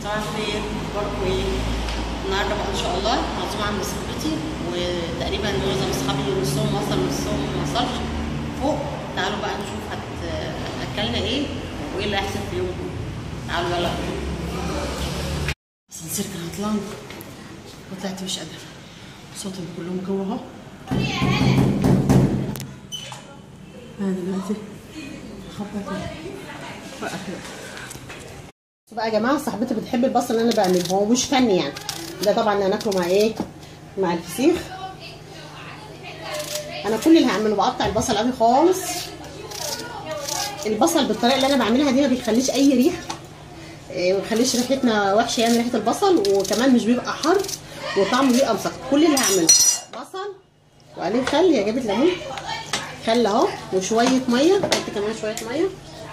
صباح الخير اخباركم ايه النهارده بقى ان شاء الله معزومه عند صاحبتي وتقريبا معظم اصحابي نصهم وصل نصهم ما وصلش فوق تعالوا بقى نشوف هت اكلنا ايه وايه اللي هيحصل في اليوم تعالوا يلا السلسلة كان عطلان وطلعت مش قادرة صوتهم كلهم جوه اهو انا دلوقتي خبط بقى كده بقى يا جماعه صاحبتي بتحب البصل اللي انا بعمله هو مش فني يعني ده طبعا هناكله مع ايه مع الفسيخ انا كل اللي هعمله بقطع البصل عادي خالص البصل بالطريقه اللي انا بعملها دي ما بيخليش اي ريحه إيه، ما بيخليش ريحتنا وحشه يعني ريحه البصل وكمان مش بيبقى حر وطعمه بيبقى مسكر كل اللي هعمله بصل وعليه خل يا جابت ليمون خل اهو وشويه ميه حط كمان شويه ميه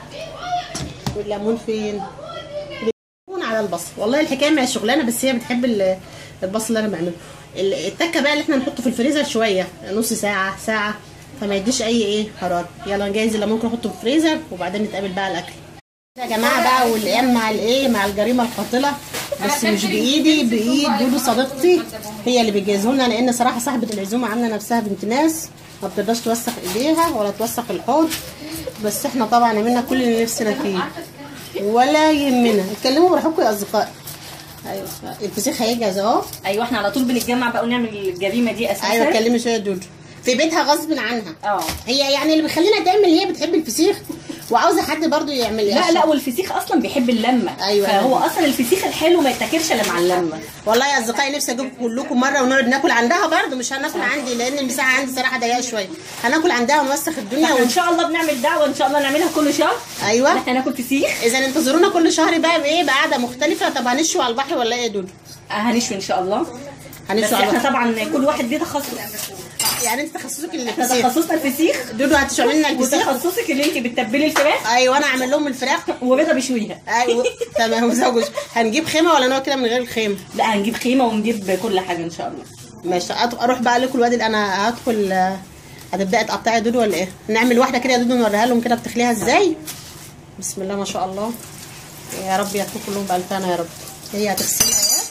والليمون فين ليمون على البصل والله الحكايه مع الشغلانه بس هي بتحب ال- البصل اللي انا بعمله ال- التكه بقى اللي احنا نحطه في الفريزر شويه نص ساعه ساعه فما يديش اي ايه حراره يلا نجهز اللي ممكن نحطه في الفريزر وبعدين نتقابل بقى على الاكل يا جماعه بقى والايام مع الايه مع الجريمه القاتله بس مش بايدي بايد دودو صديقتي هي اللي بتجهزه لنا لان صراحه صاحبه العزومه عامله نفسها بنت ناس ما بتقدرش توسخ ايديها ولا توسخ الحوض بس احنا طبعا عملنا كل اللي نفسنا فيه ولا يهمنا اتكلموا براحتكم يا اصدقائي ايوه الفسيخ هيجهز اهو ايوه احنا على طول بنتجمع بقى ونعمل الجريمه دي اساسا ايوه اتكلمي شويه يا دودو في بيتها غصب عنها اه هي يعني اللي بيخلينا تعمل هي بتحب الفسيخ وعاوزه حد برضو يعمل لا لا والفسيخ اصلا بيحب اللمه أيوة. فهو اصلا الفسيخ الحلو ما يتاكلش الا مع اللمه والله يا اصدقائي نفسي اجيبكم كلكم مره ونقعد ناكل عندها برضو مش هناكل عندي لان المساحه عندي صراحه ضيقه شويه هناكل عندها ونوسخ الدنيا احنا ان ون... شاء الله بنعمل دعوه ان شاء الله نعملها كل شهر ايوه احنا ناكل فسيخ اذا انتظرونا كل شهر بقى بايه بقعده مختلفه طب هنشوي على البحر ولا ايه يا دودو آه، هنشوي ان شاء الله بس هنشوي على احنا البحر طبعا كل واحد ليه تخصص يعني انت تخصصك احنا الفسيخ تخصصنا الفسيخ دودو هتشوي لنا الفسيخ وتخصصك اللي انت بتتبلي الفراخ ايوه انا اعمل لهم الفراخ ورضا بيشويها ايوه تمام وزوج هنجيب خيمه ولا نقعد كده من غير الخيمه لا هنجيب خيمه ونجيب كل حاجه ان شاء الله ماشي أط- اروح بقى لكم الواد اللي انا هدخل آه، هتبداي تقطعي يا دودو ولا ايه نعمل واحده كده يا دودو نوريها لهم كده بتخليها ازاي بسم الله ما شاء الله يا رب ياكلوا كلهم بالفانه يا رب هي هتغسلها اهي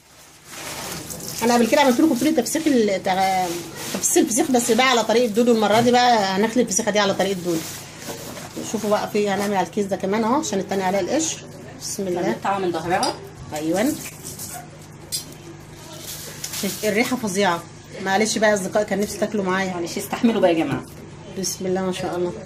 انا قبل كده عملت لكم طريقه تفسيخ ال- تع- تفسير الفسيخ بس بقى على طريقه دودو المره دي بقى هنخلي الفسيخه دي على طريقه دودو شوفوا بقى في هنعمل على الكيس ده كمان اهو عشان التاني عليها القشر بسم الله نقطعها من ظهرها ايوه الريحه فظيعه معلش بقى يا اصدقائي كان نفسي تاكلوا معايا معلش استحملوا بقى يا جماعه بسم الله ما شاء الله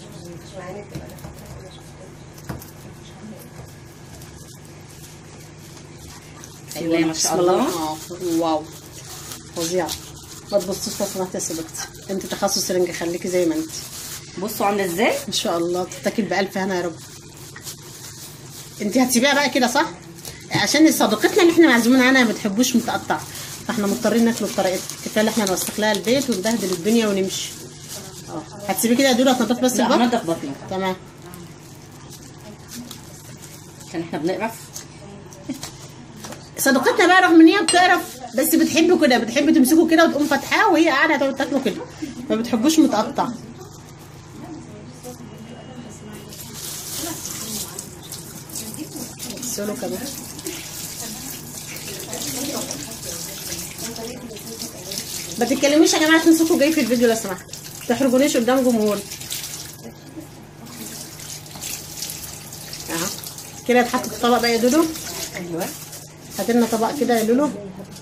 بسم الله ما بسم شاء الله آه، واو فظيعه ما تبصوش لو سمحت يا صديقتي انت تخصص رنج خليكي زي ما انت بصوا عامله ازاي ان شاء الله تتاكل بالف هنا يا رب انت هتسيبيها بقى كده صح عشان صديقتنا اللي احنا معزومين عنها ما بتحبوش متقطع فاحنا مضطرين ناكله بطريقتها كفايه اللي احنا نوسخ لها البيت ونبهدل الدنيا ونمشي اه هتسيبيه كده يا دول هتنضف بس لا البطن هنضف بطنه تمام عشان احنا بنقرف صديقتنا بقى رغم ان هي بتقرف بس بتحب كده بتحب تمسكه كده وتقوم فاتحاه وهي قاعده تقعد تاكله كده ما بتحبوش متقطع سولو كمان ما تتكلموش يا جماعه عشان صوتكم جاي في الفيديو لو سمحت ما تحرجونيش قدام جمهور اهو كده اتحط في الطبق بقى يا دودو ايوه هات لنا طبق كده يا لولو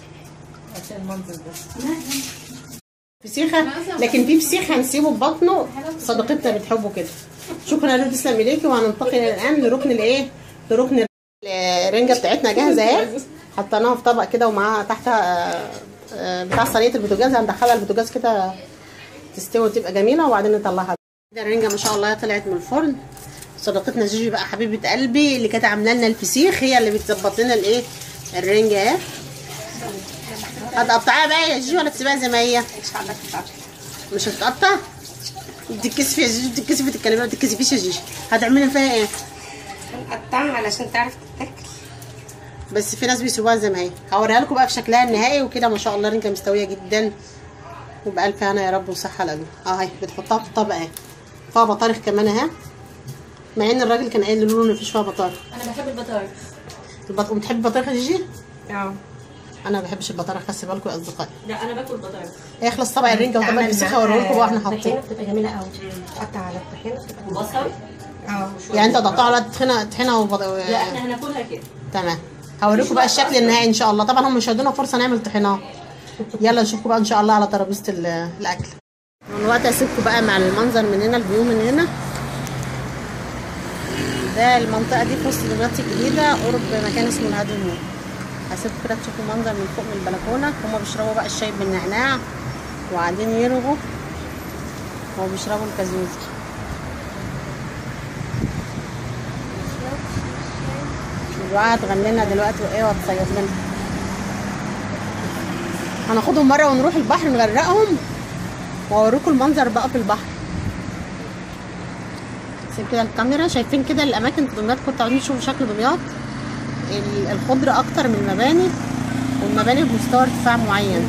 فسيخه لكن في فسيخ هنسيبه ببطنه صديقتنا بتحبه كده شكرا يا لولو تسلم اليكي وهننتقل الان لركن الايه لركن الرنجه بتاعتنا جاهزه اهي حطيناها في طبق كده ومعاها تحت آه، آه، بتاع صينيه البوتاجاز هندخلها البوتاجاز كده تستوي وتبقى جميله وبعدين نطلعها كده الرنجه ما شاء الله طلعت من الفرن صديقتنا جيجي بقى حبيبه قلبي اللي كانت عامله لنا الفسيخ هي اللي بتظبط لنا الايه الرنجه اهي هتقطعيها بقى يا جيجي ولا تسيبها زي ما هي مش هتتقطع بتتكسفي يا جيجي بتتكسفي تتكلمي ما تتكسفيش يا جيجي هتعملي فيها ايه نقطعها علشان تعرف تتاكل بس في ناس بيسيبوها زي ما هي هوريها لكم بقى في شكلها النهائي وكده ما شاء الله رنجه مستويه جدا وبألف هنا يا رب وصحه لقلبي اه اهي بتحطها في الطبق اهي فيها بطارخ كمان اهي مع ان الراجل كان قايل لولو ان مفيش فيها بطارخ انا بحب البطاطس البط... بتحبي البطارخ يا جيجي؟ اه انا ما بحبش البطارخ خلي بالكم يا اصدقائي لا انا باكل بطاطا هيخلص طبق الرنجه وطبق الفسيخ هوريه لكم بقى واحنا الطحينه حاطين بتبقى جميله قوي تحط على الطحينه بتبقى جميلة. بصل اه يعني انت قطعتوا على طحينه طحينه وبط... لا احنا هناكلها كده تمام هوريكم بقى الشكل النهائي ان شاء الله طبعا هم مش هيدونا فرصه نعمل طحينات يلا نشوفكم بقى ان شاء الله على ترابيزه ال- الاكل دلوقتي هسيبكم بقى مع المنظر من هنا الفيو من هنا ده المنطقه دي في وسط دمياط الجديده قرب مكان اسمه الهادي مول هسيبكم كده تشوفوا المنظر من فوق من البلكونه هما بيشربوا بقى الشاي بالنعناع وقاعدين يرغوا وبيشربوا الكازوزي الدعاء هتغني لنا دلوقتي وايه وهتصيد لنا هناخدهم مره ونروح البحر نغرقهم واوريكم المنظر بقى في البحر سيب كده الكاميرا شايفين كده الاماكن في دمياط كنتوا عاوزين تشوفوا شكل دمياط ال- الخضره اكتر من المباني والمباني بمستوى ارتفاع معين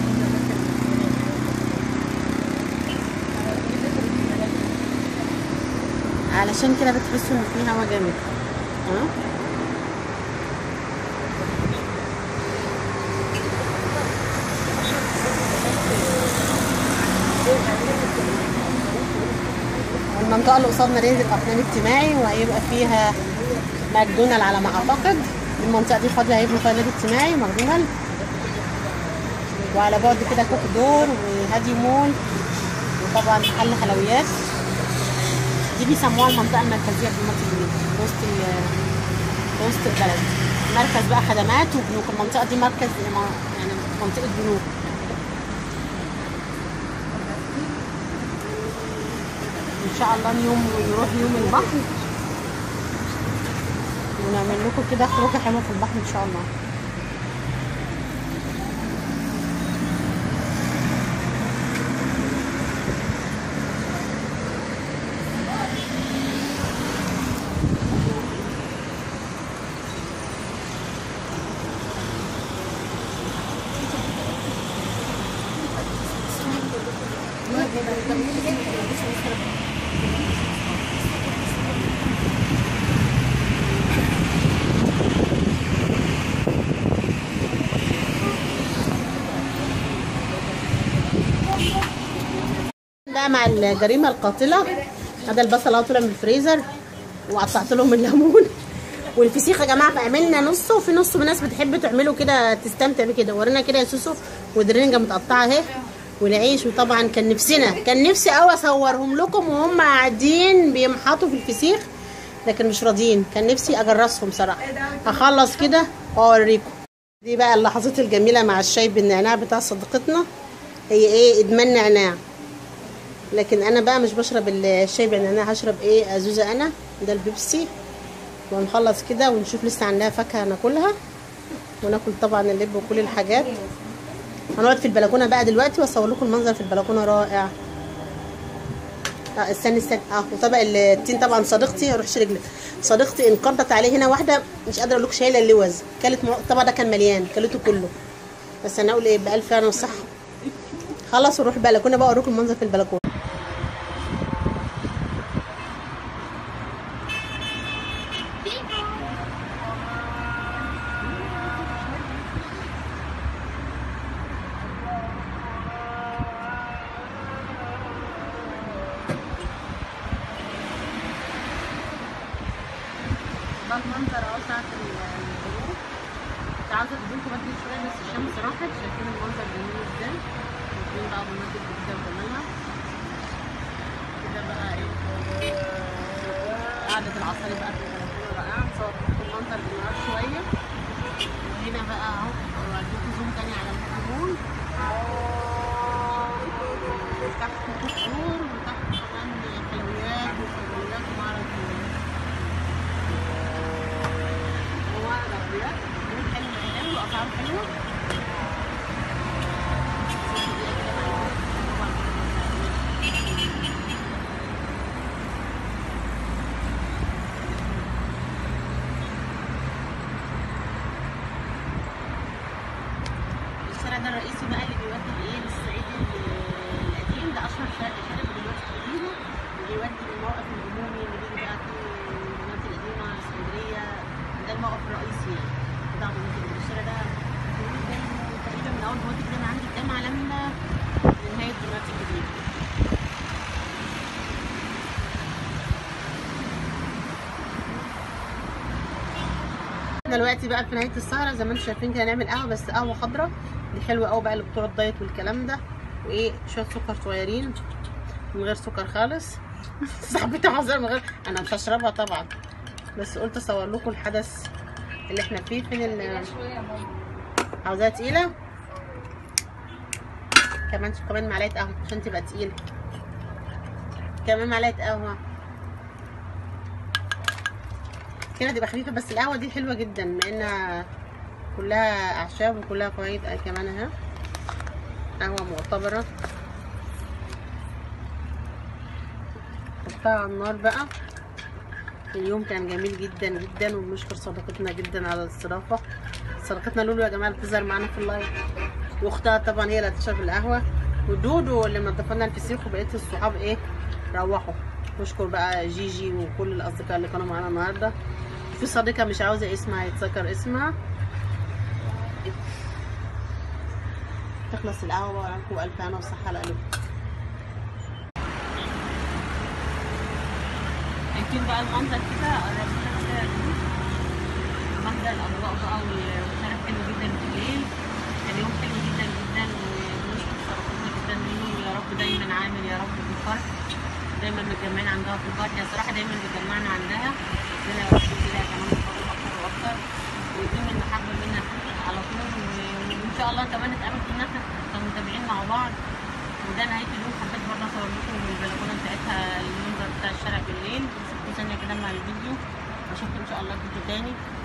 علشان كده بتحسوا ان في هوا جامد ها المنطقة اللي قصادنا دي تبقى فنان اجتماعي وهيبقى فيها ماكدونالد على ما اعتقد المنطقة دي فاضية هيبقى فيها نادي اجتماعي ماكدونالد وعلى بعد كده كوك دور وهادي مول وطبعا محل حلويات دي بيسموها المنطقة المركزية في المنطقة الجديدة في وسط ال- في وسط البلد مركز بقى خدمات وبنوك المنطقة دي مركز يعني منطقة بنوك ان شاء الله يوم نروح يوم البحر ونعمل لكم كده خروجه حلوه في البحر ان شاء الله ده مع الجريمه القاتله هذا البصل اهو طلع من الفريزر وقطعت لهم الليمون والفسيخ يا جماعه عملنا نصه وفي نصه ناس بتحب تعمله كده تستمتع بكده ورينا كده يا سوسو والرنجه متقطعه اهي والعيش وطبعا كان نفسنا كان نفسي قوي اصورهم لكم وهم قاعدين بيمحطوا في الفسيخ لكن مش راضيين كان نفسي اجرسهم صراحه هخلص كده واوريكم دي بقى اللحظات الجميله مع الشاي بالنعناع بتاع صديقتنا هي ايه ادمان نعناع لكن انا بقى مش بشرب الشاي بالنعناع هشرب ايه ازوزه انا ده البيبسي ونخلص كده ونشوف لسه عندها فاكهه ناكلها وناكل طبعا اللب وكل الحاجات هنقعد في البلكونه بقى دلوقتي واصور لكم المنظر في البلكونه رائع اه استني استني اه وطبق التين طبعا صديقتي روحش رجلك صديقتي انقضت عليه هنا واحده مش قادره اقول لك شايله اللوز كلت مع- الطبق ده كان مليان كلته كله بس انا اقول ايه بالف فعلا والصحه خلص ونروح البلكونه بقى اوريكم المنظر في البلكونه ده المنظر اهو ساعة الغروب كنت عاوزة اديلكم بدري شوية بس الشمس راحت شايفين المنظر جميل ازاي شايفين بقى مناطق الجديدة وجمالها كده بقى ايه قعدة العصاري بقى في البلكونة رائعة صور لكم المنظر بالنهار شوية وهنا بقى اهو اديكم زوم تاني على الهرمون تحت قصور وتحت كمان حلويات وصيدليات ومعرض هو العربيات بيوت حلوة حلوة وأسعار حلوة الشارع ده الرئيسي بقى اللي بيودي لايه للصعيد ال- القديم ده اشهر شارع شارع في دلوقتي الجديده وبيودي للموقف العمومي اللي بيجي بقى فيه المناطق القديمه اسكندريه ده الموقف الرئيسي يعني احنا دلوقتي بقى في نهايه السهره زي ما انتم شايفين كده نعمل قهوه بس قهوه خضراء دي حلوه قوي بقى اللي بتوع الدايت والكلام ده وايه شويه سكر صغيرين من غير سكر خالص صاحبتي عاوزاها من غير انا مش هشربها طبعا بس قلت اصور لكم الحدث اللي احنا فيه فين ال عاوزاها تقيله كمان كمان معلقه قهوه عشان تبقى تقيله كمان معلقه قهوه كده تبقى خفيفه بس القهوه دي حلوه جدا لانها كلها اعشاب وكلها فوائد آه كمان اهي قهوه معتبره حطها على النار بقى اليوم كان جميل جدا جدا وبنشكر صديقتنا جدا على الاستضافه صديقتنا لولو يا جماعه اللي بتظهر معانا في اللايف واختها طبعا هي اللي هتشرب القهوه ودودو اللي نضف لنا الفسيخ وبقيه الصحاب ايه روحوا نشكر بقى جيجي وكل الاصدقاء اللي كانوا معانا النهارده في صديقه مش عاوزه اسمها يتذكر اسمها تخلص القهوه وراكم الف هنا وصحه على قلبكم شايفين بقى المنظر كده قربنا كده المنظر الاضواء بقى والشارع حلو جدا بالليل كان يوم حلو جدا جدا ونشكر صديقتنا جدا منه يا رب دايما عامل يا رب بالفرح دايما متجمعين عندها في الفرح هي صراحه دايما بتجمعنا عندها ربنا يا رب يديلها كمان الفضل اكتر واكتر ويديم المحبه بينا على طول و- وان شاء الله كمان نتقابل كلنا احنا كمتابعين مع بعض وده نهايه اليوم حبيت برضه اصور لكم من البلكونه بتاعتها المنظر بتاع الشارع بالليل ثانيه كده مع الفيديو اشوفكم ان شاء الله في فيديو تاني